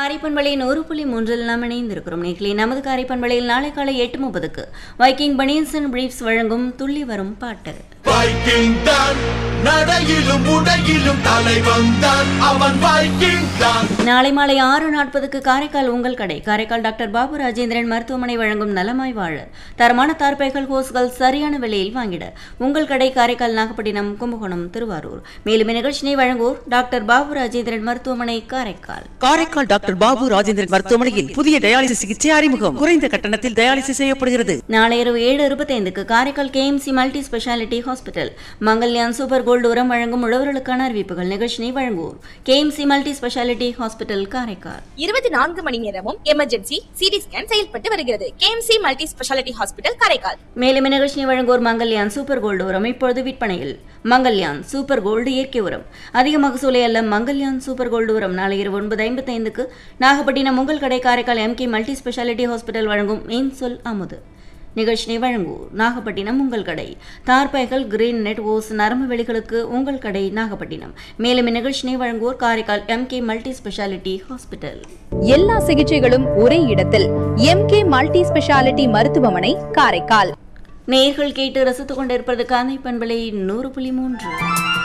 காரைப்பண்பளை நூறு புள்ளி மூன்றில் நாம் இணைந்திருக்கிறோம் நேர்களே நமது காரைப்பண்பளையில் நாளை காலை எட்டு முப்பதுக்கு வைக்கிங் பனியன்சன் பிரீஃப்ஸ் வழங்கும் துள்ளி வரும் பாட்டு வைக்கிங் தான் நடையிலும் உடையிலும் தலைவன் தான் அவன் வைக்கிங் தான் நாளை மாலை ஆறு நாற்பதுக்கு காரைக்கால் உங்கள் கடை காரைக்கால் டாக்டர் பாபு ராஜேந்திரன் மருத்துவமனை வழங்கும் நலமாய் வாழ தரமான தார்பைகள் ஹோஸ்கள் சரியான விலையில் வாங்கிட உங்கள் கடை காரைக்கால் நாகப்பட்டினம் கும்பகோணம் திருவாரூர் மேலும் இந்நிகழ்ச்சியை வழங்குவோர் டாக்டர் பாபு ராஜேந்திரன் மருத்துவமனை காரைக்கால் காரைக்கால் டாக்டர் பாபு ராஜேந்திரன் மருத்துவமனையில் புதிய டயாலிசிஸ் சிகிச்சை அறிமுகம் குறைந்த கட்டணத்தில் டயாலிசிஸ் செய்யப்படுகிறது நாளை இரவு ஏழு இருபத்தைந்துக்கு Karaikal KMC multi speciality hospital Mangalyaan super gold உரம் வழங்கும் உழவர்களுக்கான அறிவிப்புகள் நிகழ்ச்சியை வழங்குவோர் KMC multi speciality hospital Karaikal இருபத்தி நான்கு மணி நேரமும் எமர்ஜென்சி சிடி ஸ்கேன் செயல்பட்டு வருகிறது KMC multi speciality hospital Karaikal மேலும் இந்நிகழ்ச்சியை வழங்குவோர் மங்கல்யான் சூப்பர் கோல்டு உரம் இப்பொழுது விற்பனையில் மங்கல்யான் சூப்பர் கோல்டு இயற்கை உரம் அதிக மகசூலை அல்ல மங்கல்யான் சூப்பர் கோல்டு உரம் நாளை இரவு ஒன்பது ஐம்பத்தைந்துக்கு நாகப்பட்டினம் உங்கள் கடை Karaikal MK multi speciality hospital வழங்கும் மீன் சொல் அமுது நிகழ்ச்சியை வழங்குவோர் நாகப்பட்டினம் உங்கள் கடை தார்பாய்கள் கிரீன் நெட் ஓஸ் நரம்பு வெளிகளுக்கு உங்கள் கடை நாகப்பட்டினம் மேலும் இந்நிகழ்ச்சியை வழங்குவோர் Karaikal MK multi speciality hospital எல்லா சிகிச்சைகளும் ஒரே இடத்தில் எம்கே மல்டி ஸ்பெஷாலிட்டி மருத்துவமனை காரைக்கால் நேர்கள் கேட்டு ரசித்துக் கொண்டிருப்பது காந்தை பண்பலை நூறு புள்ளி மூன்று